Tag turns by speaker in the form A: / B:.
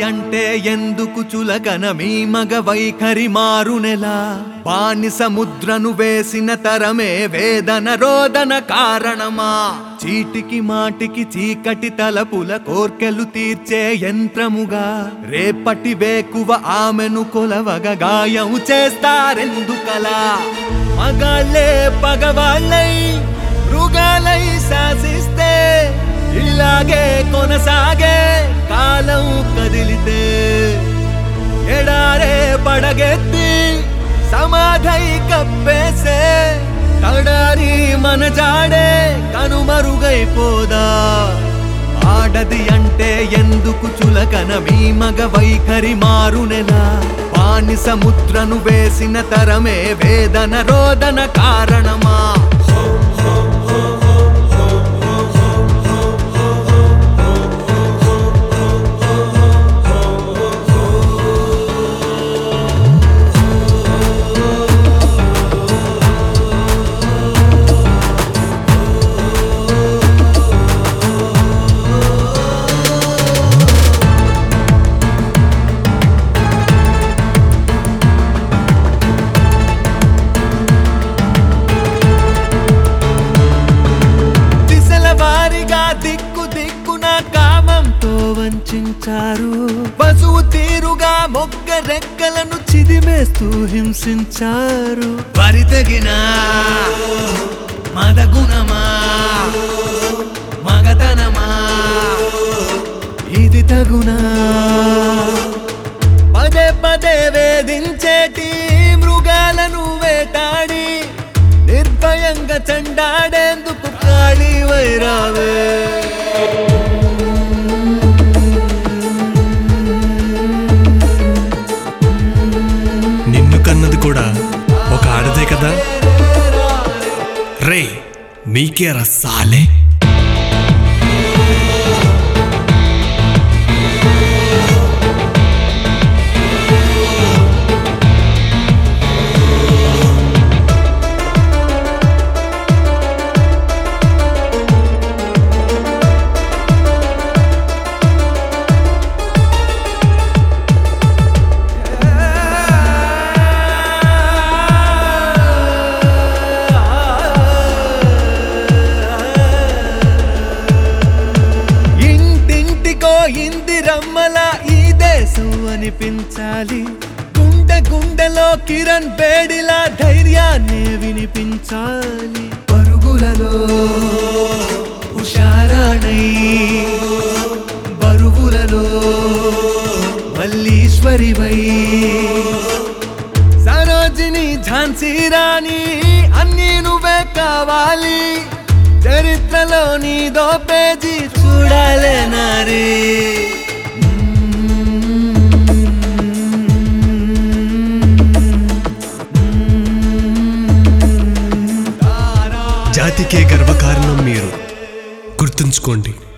A: అంటే ఎందుకు చులకన మీ మగ వైఖరి మారునెలా బానిస ముద్రను వేసిన తరమే వేదన రోదన కారణమా చీటికి మాటికి చీకటి తలపుల కోర్కెలు తీర్చే యంత్రముగా రేపటి వేకువ ఆమెను కొలవగ గాయం చేస్తారెందుకలా మగాళ్ళే పగవాళ్ళై మృగాలై శాసిస్తే ఇలాగే కొనసాగే కాలం కదిలితే ఎడారే పడగెత్తి సమాధై కప్పేసే తడారి మన జాడే కనుమరుగైపోదా ఆడది అంటే ఎందుకు చులకన మీ మగ వైఖరి మారునెలా బానిస ముద్రను వేసిన తరమే వేదన రోదన కారణమా దిశల వారిగా దిక్కు దిక్కున కామంతో వంచారు పశువు తీరుగా మొగ్గ రెక్కలను చిదిమేస్తూ హింసించారు వరి తగిన మదగుణమా మగతనమా ఇది తగునా పదే పదే వేధించేటి మృగాలను వేటాడి నిర్భయంగా చండాడేందుకు కాళీ వైరావే
B: నిన్ను కన్నది కూడా ఒక ఆడదే కదా రే నీకే రసాలే
A: ఇంటింటికో ఇందిరమ్మల ఈ దేశం అనిపించాలి గుండె గుండెలో కిరణ్ బేడిలా ధైర్యాన్ని వినిపించాలి పరుగులలో హుషారాణై బరువులలో మల్లీశ్వరివై సరోజిని ఝాన్సీ రాణి అన్నీ నువ్వే కావాలి చరిత్రలో నీదో పేజీ చూడాలే నారీ
B: జాతికే గర్వకారణం మీరు గుర్తుంచుకోండి